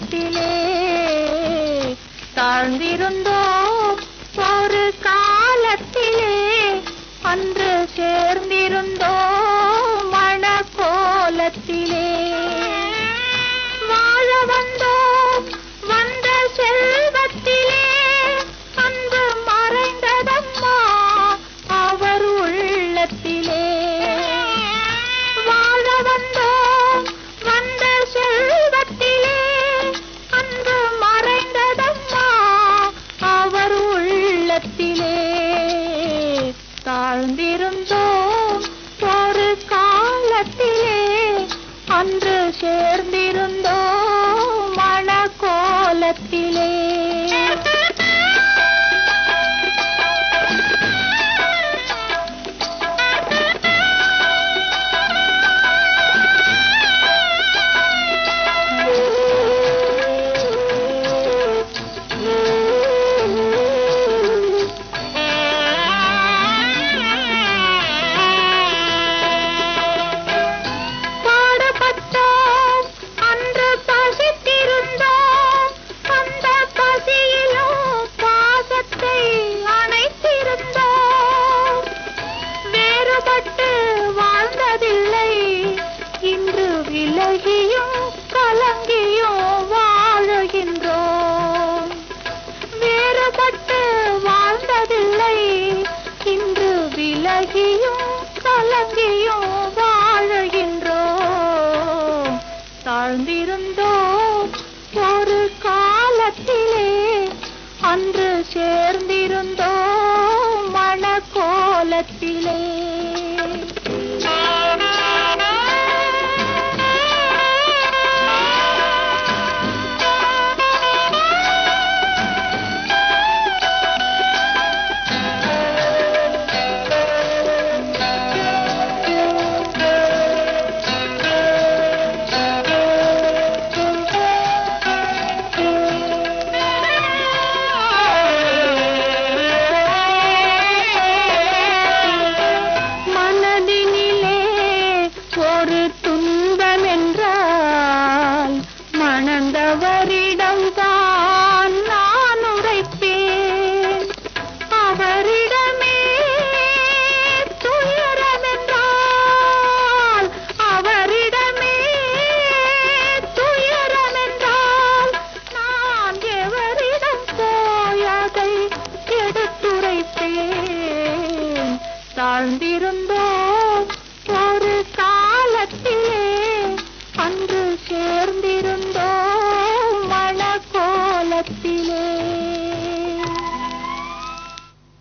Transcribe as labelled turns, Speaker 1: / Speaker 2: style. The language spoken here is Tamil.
Speaker 1: கோலத்திலே தாழ்ந்திருந்தோம் ஒரு காலத்திலே அன்று சேர்ந்திருந்தோம் மண கோலத்திலே வாழ வந்தோம் வந்த செல்வத்திலே அன்பு மறைந்ததம்மா அவர் உள்ளத்திலே வாழ வந்தோம் வந்த செல்வத்திலே அன்பு மறைந்ததம்மா அவர் உள்ளத்திலே தாழ்ந்திருந்தோம் ஒரு காலத்திலே அன்று சேர்ந்திருந்தோம் மண கோலத்திலே பாடுபட்டோம் அன்று பசித்திருந்தோம் அந்த பசியிலும் பாசத்தை அணைத்திருந்தோம் வேறுபட்டு வாழ்ந்ததில்லை இன்று விலகியும் கலங்கியும் வாழுகின்றோம் வேறுபட்டு வாழ்ந்ததில்லை இன்று விலகியும் கலங்கியும் வாழுகின்றோம் தாழ்ந்திருந்தோம் ஒரு காலத்திலே அன்று சேர்ந்திருந்தோம் மண கோலத்திலே மனதினிலே ஒரு துன்பம் என்றால் மணந்தவரிடம் தான் நான் உரைப்பேன் அவரிடமே துயரம் என்றால் அவரிடமே துயரம் என்றால் நான் எவரிடம் போய் அதை எடுத்துரைப்பேன் தாழ்ந்திருந்தோம் ஒரு காலத்திலே அன்று சேர்ந்திருந்தோம்